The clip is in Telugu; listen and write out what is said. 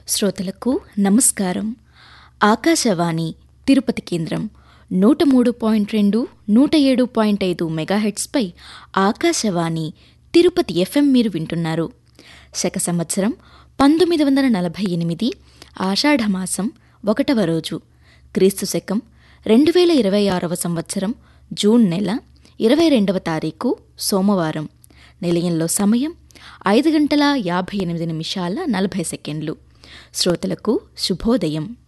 శ్రోతలకు నమస్కారం ఆకాశవాణి తిరుపతి కేంద్రం నూట మూడు పాయింట్ రెండు నూట ఏడు పాయింట్ ఐదు మెగాహెట్స్పై ఆకాశవాణి తిరుపతి ఎఫ్ఎం మీరు వింటున్నారు శక సంవత్సరం పంతొమ్మిది వందల నలభై ఎనిమిది ఆషాఢమాసం ఒకటవ రోజు క్రీస్తు శకం రెండు వేల ఇరవై ఆరవ సంవత్సరం జూన్ నెల ఇరవై రెండవ తారీఖు సోమవారం నిలయంలో సమయం ఐదు గంటల యాభై ఎనిమిది నిమిషాల నలభై సెకండ్లు శ్రోతలకు శుభోదయం